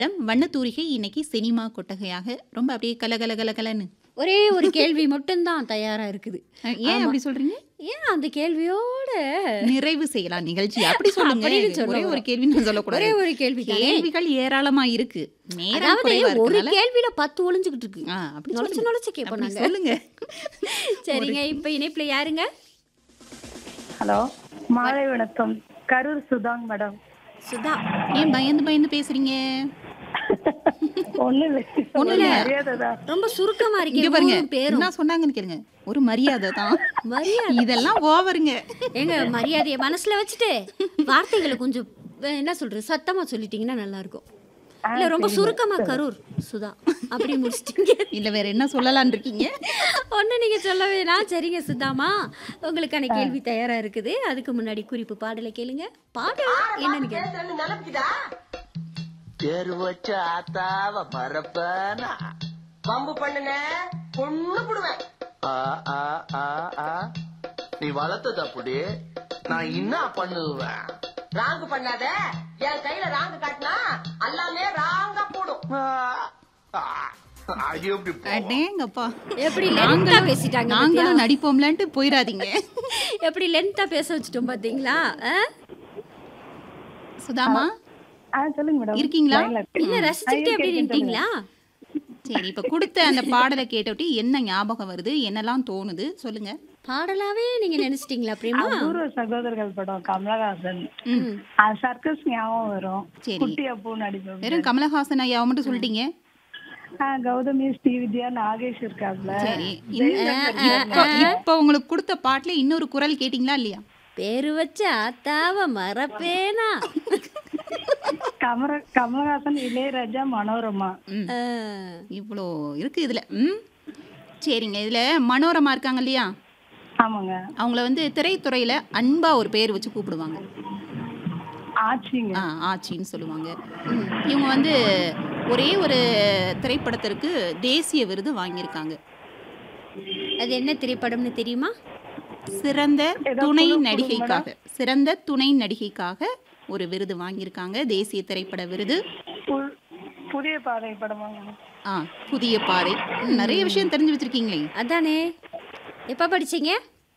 வண்ணத்தூரிகை இன்னைக்கு சினிமா கொட்டகையாக ரொம்ப அப்படியே கல கல கல கலன்னு ஒரே ஒரு கேள்வி மட்டும்தான் தயாரா இருக்குது அஹ், ஏன் அப்படி சொல்றீங்க ஏன் அந்த கேள்வியோட நிறைவு செய்யலாம் நிகழ்ச்சி அப்படி சொல்லுங்க அப்படின்னு சொல்ல ஒரே ஒரு வரோம். கேள்வி நான் ஒரே சொல்லக்கூடாது ஒரு கேள்வி தானே கேள்விகள் ஏராளமா இருக்கு நேரம் அதாவது குறைவா ஒரு இருக்கனால கேள்வியில பத்து ஒளிஞ்சுக்கிட்டு இருக்கு ஆ, அப்படி நுழைச்சு சொல்லுங்க. நுழைச்சு கேட்போம் அப்படி நாங்க சொல்லுங்க சரிங்க இப்ப இணைப்புல யாருங்க ஹலோ மாலை வணக்கம் கரூர் சுதாங் மேடம் சுதா ஏன் பயந்து பயந்து பேசுறீங்க ஒண்ணு இல்லை ஒண்ணும் இல்ல. மரியாதை தான் ரொம்ப சுருக்கமா இங்க இருக்கீங்க பாருங்க ஊரும் பேரும் என்ன சொன்னாங்கன்னு கேளுங்க ஒரு மரியாதை தான் மரியாதை இதெல்லாம் ஓவருங்க ஏங்க மரியாதையை மனசுல வச்சுட்டு வார்த்தைகளை கொஞ்சம் அஹ், என்ன சொல்றது சத்தமா சொல்லிட்டீங்கன்னா நல்லா இருக்கும் இல்ல ரொம்ப சுருக்கமா கரூர் சுதா அப்படி முடிச்சிட்டீங்க இல்ல வேற என்ன சொல்லலாம்னு இருக்கீங்க ஒண்ணு நீங்க சொல்ல வேணாம் சரிங்க சுதாமா உங்களுக்கான கேள்வி தயாரா இருக்குது அதுக்கு முன்னாடி குறிப்பு பாடலை கேளுங்க பாடல் என்னன்னு கேளுங்க பேரு வச்ச ஆத்தாவ மறப்பனா பம்பு பண்ணுன பொண்ணு புடுவேன் ஆ, ஆ, ஆ, ஆ. நீ வளர்த்தது அப்படி நான் என்ன பண்ணுவேன் ராங்கு பண்ணாத என் கையில ராங்கு காட்டினா எல்லாமே ராங்கா போடும் ஆ, ஆ. அது எப்படி போகும்? அடேங்கப்பா எப்படி லென்த்தா பேசிட்டாங்க பாத்தியா? நாங்களும் நடிப்போம்லன்ட்டு போயிடாதீங்க எப்படி லென்த்தா பேச வச்சுட்டோம் பாத்தீங்களா ஆ? சுதாமா ஆ சொல்லுங்க மேடம் இருக்கீங்களா? லைன்ல இருக்கேன். என்ன ரசிச்சுக்கிட்டே அப்படி நின்ட்டீங்களா சரி இப்ப கொடுத்த அந்த பாடலை கேட்டவிட்டு என்ன ஞாபகம் வருது என்னெல்லாம் தோணுது சொல்லுங்க பாடலாவே நீங்க நினைச்சிட்டீங்களா பிரேமா அபூர்வ சகோதரர்கள் படம் கமலஹாசன் ம். சர்க்கஸ் ஞாபகம் வரும் சரி. குட்டி அப்பு நடிப்போம் வெறும் கமலஹாசன் ஐயாவை மட்டும் சொல்லிட்டீங்க ஆ, கௌதமி ஸ்ரீவித்யா நாகேஷ் இருக்காப்ல சரி இந்த- இப்போ இப்போ உங்களுக்கு கொடுத்த பாட்டுல இன்னொரு குரல் கேட்டீங்களா இல்லையா பேரு வச்ச ஆத்தாவ மறப்பேனா கமர கமலஹாசன் இளையராஜா மனோரமா ம். ஆ. இவ்வளோ இருக்கு இதுல ம் சரிங்க இதுல மனோரமா இருக்காங்க இல்லையா ஆமாங்க அவங்கள வந்து திரைத்துறையில அன்பா ஒரு பேர் வச்சு கூப்பிடுவாங்க ஆச்சிங்க ஆ ஆச்சின்னு சொல்லுவாங்க இவங்க வந்து ஒரே ஒரு திரைப்படத்திற்கு தேசிய விருது வாங்கியிருக்காங்க அது என்ன திரைப்படம்னு தெரியுமா சிறந்த ஏதோ துணை குழு- குழு நடிகைக்காக சிறந்த துணை நடிகைக்காக ஒரு விருது வாங்கியிருக்காங்க தேசிய திரைப்பட விருது பு- புதிய பாதை படமாங்க ஆ புதிய பாதை ம், நிறைய விஷயம் தெரிஞ்சு வச்சிருக்கீங்களே அதானே எப்ப படிச்சீங்க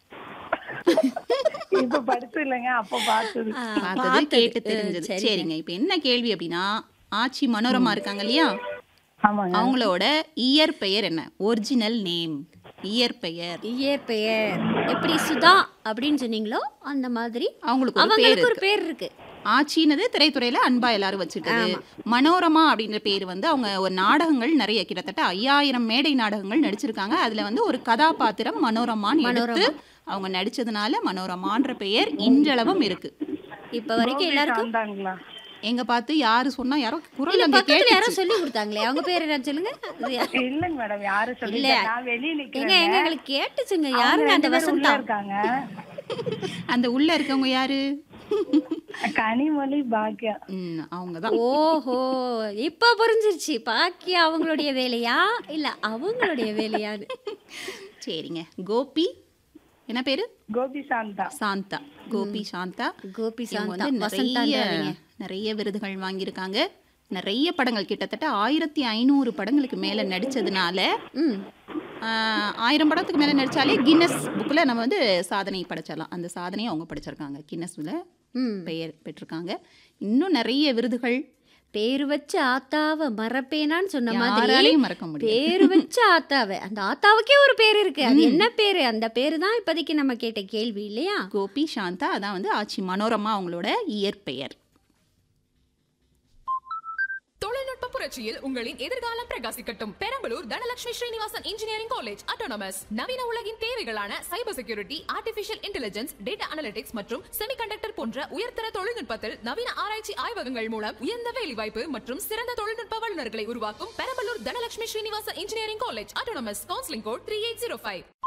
இப்ப படிச்சு இல்லைங்க அப்ப பார்த்தது ஆ, பார்த்தது பார்த்தது. கேட்டு ஆ, தெரிஞ்சது சரிங்க. சரிங்க இப்போ என்ன கேள்வி அப்படின்னா ஆச்சி மனோரமா இருக்காங்க இல்லையா ஆமாங்க அவங்களோட இயற்பெயர் என்ன ஒரிஜினல் நேம் இயற்பெயர் இயற்பெயர் எப்படி சுதா அப்படின்னு சொன்னீங்களோ அந்த மாதிரி அவங்களுக்கு ஒரு பேர் அவங்களுக்கு ஒரு இருக்கு பேர் இருக்கு ஆச்சினது திரைத்துறையில அன்பா எல்லாரும் வச்சுட்டது மனோரமா அப்படின்ற பேர் வந்து அவங்க ஒரு நாடகங்கள் நிறைய கிட்டத்தட்ட ஐயாயிரம் மேடை நாடகங்கள் நடிச்சிருக்காங்க அதுல வந்து ஒரு கதாபாத்திரம் மனோரமான்னு எடுத்து அவங்க நடிச்சதுனால மனோரமான்ற பெயர் இன்றளவும் இருக்கு இப்ப வரைக்கும் எல்லாருக்கும் வந்தாங்களா எங்க பார்த்து யாரு சொன்னா யாரோ குரல் இல்ல அங்க பக்கத்துல யாரோ கேட்டுச்சு சொல்லி கொடுத்தாங்களே அவங்க பேர் என்ன சொல்லுங்க அது யா- இல்லைங்க மேடம் யாரும் சொல்லி இல்ல. நான் வெளியே எங்க நிக்கிறேன் எங்க எங்களுக்கு கேட்டுச்சுங்க யாருங்க அந்த வசந்தா இருக்காங்க அந்த உள்ள இருக்கவங்க யாரு கனிமொழி பாக்கியா ம், அவங்கதான் ஓஹோ இப்ப புரிஞ்சிருச்சு பாக்கி அவங்களுடைய வேலையா இல்ல அவங்களுடைய வேலையான்னு சரிங்க கோபி என்ன பேரு கோபி சாந்தா சாந்தா கோபி சாந்தா கோபி இவங்க சாந்தா வந்து நிறைய வசந்தான்றாதீங்க நிறைய விருதுகள் வாங்கியிருக்காங்க நிறைய படங்கள் கிட்டத்தட்ட ஆயிரத்தி ஐநூறு படங்களுக்கு மேல நடிச்சதுனால ம் ஆஹ், ஆயிரம் படத்துக்கு மேல நடிச்சாலே கின்னஸ் புக்கில் நம்ம வந்து சாதனை படைச்சிடலாம் அந்த சாதனையை அவங்க படைச்சிருக்காங்க கின்னஸ்ல ம் பெயர் பெற்றிருக்காங்க இன்னும் நிறைய விருதுகள் பேரு வச்ச ஆத்தாவ மறப்பேனான்னு சொன்ன மாதிரி யாராலையும் மறக்க முடியும் பேரு வச்ச ஆத்தாவ அந்த ஆத்தாவுக்கே ஒரு பேர் இருக்கு அது என்ன பேரு அந்த பேரு தான் இப்போதைக்கு நம்ம கேட்ட கேள்வி இல்லையா கோபி சாந்தா அதான் வந்து ஆச்சி மனோரமா அவங்களோட இயற்பெயர் தொழில்நுட்ப புரட்சியில் உங்களின் எதிர்காலம் பிரகாசிக்கட்டும் Perambalur Dhanalakshmi Srinivasan engineering college autonomous நவீன உலகின் தேவைகளான cyber security artificial intelligence data analytics மற்றும் செமிகண்டக்டர் போன்ற உயர்தர தொழில்நுட்பத்தில் நவீன ஆராய்ச்சி ஆய்வகங்கள் மூலம் உயர்ந்த வேலைவாய்ப்பு மற்றும் சிறந்த தொழில்நுட்ப வல்லுநர்களை உருவாக்கும் Perambalur Dhanalakshmi Srinivasan engineering college autonomous counselling code three eight zero five